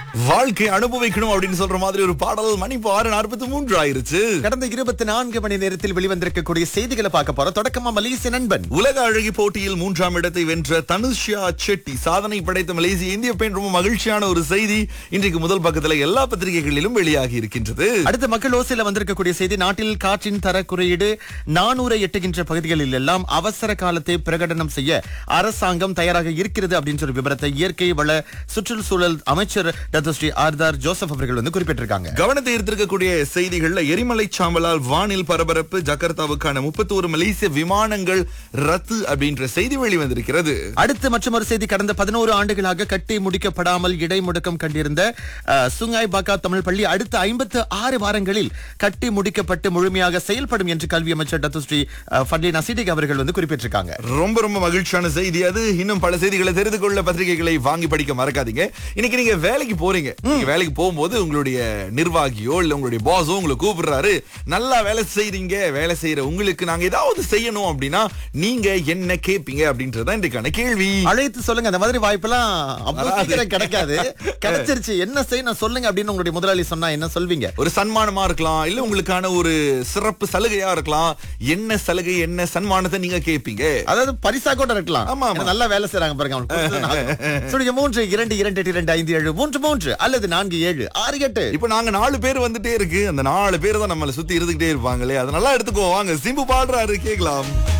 வாழ்க்கை அனுபவிக்கணும் அப்படின்னு சொல்ற மாதிரி ஒரு பாடல் மணி இப்போ ஆறு நாற்பத்தி மூன்று ஆயிருச்சு கடந்த இருபத்தி நான்கு மணி நேரத்தில் வெளிவந்திருக்கக்கூடிய செய்திகளை பார்க்க போறோம் தொடக்கமா மலேசிய நண்பன் உலக அழகி போட்டியில் மூன்றாம் இடத்தை வென்ற தனுஷ்யா செட்டி சாதனை படைத்த மலேசிய இந்திய பெண் ரொம்ப மகிழ்ச்சியான ஒரு செய்தி இன்றைக்கு முதல் பக்கத்துல எல்லா பத்திரிகைகளிலும் வெளியாகி இருக்கின்றது அடுத்த மக்கள் ஓசையில வந்திருக்கக்கூடிய செய்தி நாட்டில் காற்றின் தர குறியீடு நானூரை எட்டுகின்ற பகுதிகளில் எல்லாம் அவசர காலத்தை பிரகடனம் செய்ய அரசாங்கம் தயாராக இருக்கிறது அப்படின்னு ஒரு விவரத்தை இயற்கை வள சுற்றுச்சூழல் அமைச்சர் டாக்டர் ஸ்ரீ ஆர்தார் ஜோசப் அவர்கள் வந்து குறிப்பிட்டிருக்காங்க கவனத்தை ஈர்த்திருக்கக்கூடிய செய்திகள்ல எரிமலை சாம்பலால் வானில் பரபரப்பு ஜகார்த்தாவுக்கான முப்பத்தோரு மலேசிய விமானங்கள் ரத்து அப்படின்ற செய்தி வெளிவந்திருக்கிறது அடுத்து மற்றொரு செய்தி கடந்த பதினோரு ஆண்டுகளாக கட்டி முடிக்கப்படாமல் இடைமுடக்கம் கண்டிருந்த அஹ், சுங்காய் பாக்கா தமிழ் பள்ளி அடுத்த ஐம்பத்து ஆறு வாரங்களில் கட்டி முடிக்கப்பட்டு முழுமையாக செயல்படும் என்று கல்வி அமைச்சர் டாக்டர் ஸ்ரீ அஹ், ஃபட்லினா சிடிக் அவர்கள் வந்து குறிப்பிட்டிருக்காங்க ரொம்ப ரொம்ப மகிழ்ச்சியான செய்தி அது இன்னும் பல செய்திகளை தெரிந்து கொள்ள பத்திரிகைகளை வாங்கி படிக்க மறக்காதீங்க இன்னைக்கு நீங்க வேலைக்கு போறீங்க நீங்க வேலைக்கு போகும்போது உங்களுடைய நிர்வாகியோ இல்ல உங்களுடைய பாஸோ உங்களை கூப்பிடுறாரு நல்லா வேலை செய்றீங்க வேலை செய்யற உங்களுக்கு நாங்க ஏதாவது செய்யணும் அப்படின்னா நீங்க என்ன கேப்பீங்க அப்படின்றதுதான் இன்றைக்கான கேள்வி அழைத்து சொல்லுங்க அந்த மாதிரி வாய்ப்பெல்லாம் அவ்வளவு வராது. சீக்கிரம் கிடைக்காது கிடைச்சிருச்சு என்ன செய்யணும் சொல்லுங்க அப்படின்னு உங்களுடைய முதலாளி சொன்னா என்ன சொல்வீங்க ஒரு சன்மானமா இருக்கலாம் இல்ல உங்களுக்கான ஒரு சிறப்பு சலுகையா இருக்கலாம் என்ன சலுகை என்ன சன்மானத்தை நீங்க கேப்பீங்க அதாவது பரிசா கூட இருக்கலாம் ஆமா, ஆமா. ஏன்னா நல்லா வேலை செய்றாங்க பாருங்க அவங்களுக்கு கொடுத்தது ஆகும். சொல்லுங்க மூன்று இரண்டு இரண்டு எட்டு, இரண்டு ஐந்து ஏழு மூன்று மூன்று அல்லது நான்கு ஏழு ஆறு எட்டு இப்ப நாங்க நாலு பேர் வந்துட்டே இருக்கு அந்த நாலு பேர் தான் நம்மள சுத்தி இருந்துகிட்டே இருப்பாங்களே அதை நல்லா எடுத்துக்கோ வாங்க சிம்பு பாடுறாரு கேக்கலாம்